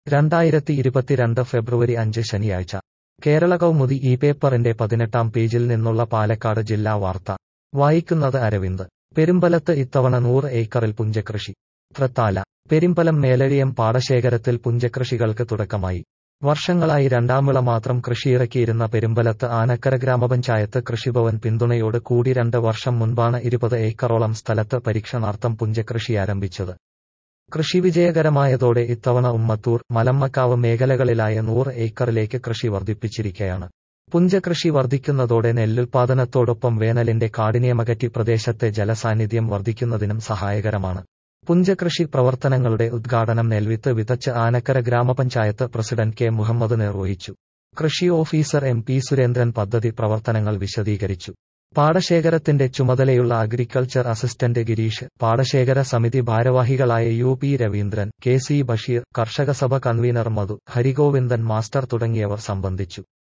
രണ്ടായിരത്തി ഇരുപത്തിരണ്ട് ഫെബ്രുവരി അഞ്ച് ശനിയാഴ്ച കേരള കൗമുദി ഈ പേപ്പറിന്റെ പതിനെട്ടാം പേജിൽ നിന്നുള്ള പാലക്കാട് ജില്ലാ വാർത്ത വായിക്കുന്നത് അരവിന്ദ് പെരുമ്പലത്ത് ഇത്തവണ നൂറ് ഏക്കറിൽ പുഞ്ചകൃഷി തൃത്താല പെരുമ്പലം മേലഴിയം പാടശേഖരത്തിൽ പുഞ്ചകൃഷികൾക്ക് തുടക്കമായി വർഷങ്ങളായി രണ്ടാം വിള മാത്രം കൃഷിയിറക്കിയിരുന്ന പെരുമ്പലത്ത് ആനക്കര ഗ്രാമപഞ്ചായത്ത് കൃഷിഭവൻ പിന്തുണയോട് കൂടി രണ്ട് വർഷം മുൻപാണ് ഇരുപത് ഏക്കറോളം സ്ഥലത്ത് പരീക്ഷണാർത്ഥം പുഞ്ചകൃഷി ആരംഭിച്ചത് കൃഷി വിജയകരമായതോടെ ഇത്തവണ ഉമ്മത്തൂർ മലമ്മക്കാവ് മേഖലകളിലായ നൂറ് ഏക്കറിലേക്ക് കൃഷി വർദ്ധിപ്പിച്ചിരിക്കയാണ് പുഞ്ചകൃഷി വർദ്ധിക്കുന്നതോടെ നെല്ലുൽപാദനത്തോടൊപ്പം വേനലിന്റെ കാഠിന്യമകറ്റി പ്രദേശത്തെ ജലസാന്നിധ്യം വർദ്ധിക്കുന്നതിനും സഹായകരമാണ് പുഞ്ചകൃഷി പ്രവർത്തനങ്ങളുടെ ഉദ്ഘാടനം നെൽവിത്ത് വിതച്ച് ആനക്കര ഗ്രാമപഞ്ചായത്ത് പ്രസിഡന്റ് കെ മുഹമ്മദ് നിർവഹിച്ചു കൃഷി ഓഫീസർ എം പി സുരേന്ദ്രൻ പദ്ധതി പ്രവർത്തനങ്ങൾ വിശദീകരിച്ചു പാടശേഖരത്തിന്റെ ചുമതലയുള്ള അഗ്രികൾച്ചർ അസിസ്റ്റന്റ് ഗിരീഷ് പാടശേഖര സമിതി ഭാരവാഹികളായ U P Raveendran K C Basheer കർഷകസഭ കൺവീനർ മധു ഹരിഗോവിന്ദൻ മാസ്റ്റർ തുടങ്ങിയവർ സംബന്ധിച്ചു